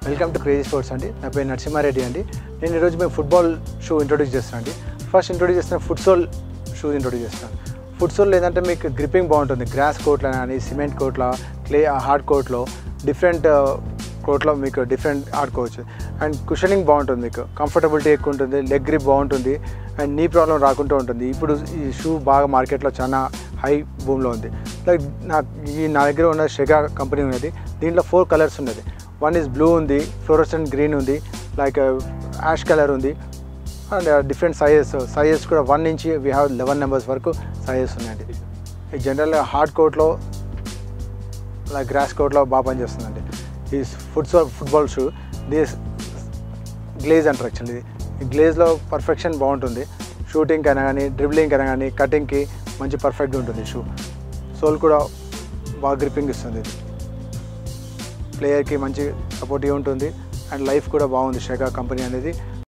welcome to crazy sports అండి నా పేరు నరసింహారెడ్డి అండి నేను ఈరోజు మేము ఫుట్బాల్ షూ ఇంట్రొడ్యూస్ చేస్తాను అండి ఫస్ట్ ఇంట్రొడ్యూస్ చేస్తున్న ఫుట్ సోల్ షూ ఇంట్రొడ్యూస్ చేస్తాను ఫుట్ సోల్ లేదంటే మీకు గ్రిప్పింగ్ బాగుంటుంది గ్రాస్ కోట్లో కానీ సిమెంట్ కోట్లో క్లే హార్డ్ కోట్లో డిఫరెంట్ కోట్లో మీకు డిఫరెంట్ ఆడుకోవచ్చు అండ్ కుషనింగ్ బాగుంటుంది మీకు కంఫర్టబిలిటీ ఎక్కువ ఉంటుంది లెగ్ గ్రిప్ బాగుంటుంది అండ్ నీ ప్రాబ్లం రాకుండా ఉంటుంది ఇప్పుడు ఈ షూ బాగా మార్కెట్లో చాలా హై భూమిలో ఉంది లైక్ నా ఈ నా దగ్గర ఉన్న షెగా కంపెనీ ఉన్నది దీంట్లో ఫోర్ కలర్స్ ఉన్నది వన్ ఇస్ బ్లూ ఉంది ఫ్లోరసెంట్ గ్రీన్ ఉంది లైక్ యాష్ కలర్ ఉంది అండ్ డిఫరెంట్ సైజెస్ సైజెస్ కూడా వన్ నుంచి వీ హ్యావ్ లెవెన్ నెంబర్స్ వరకు సైజెస్ ఉన్నాయండి ఈ జనరల్గా హార్డ్ కోట్లో లైక్ గ్రాస్ కోట్లో బాగా పనిచేస్తుందండి ఈ football football shoe this glaze అంటారు యాక్చువల్లీ ఈ గ్లేజ్లో పర్ఫెక్షన్ బాగుంటుంది షూటింగ్ అయినా కానీ డ్రిబ్లింగ్ అయినా కానీ కటింగ్కి మంచి పర్ఫెక్ట్గా ఉంటుంది షూ సోల్ కూడా బాగా గ్రిప్పింగ్ ఇస్తుంది ఇది ప్లేయర్కి మంచి సపోర్టివ్ ఉంటుంది అండ్ లైఫ్ కూడా బాగుంది షెగా కంపెనీ అనేది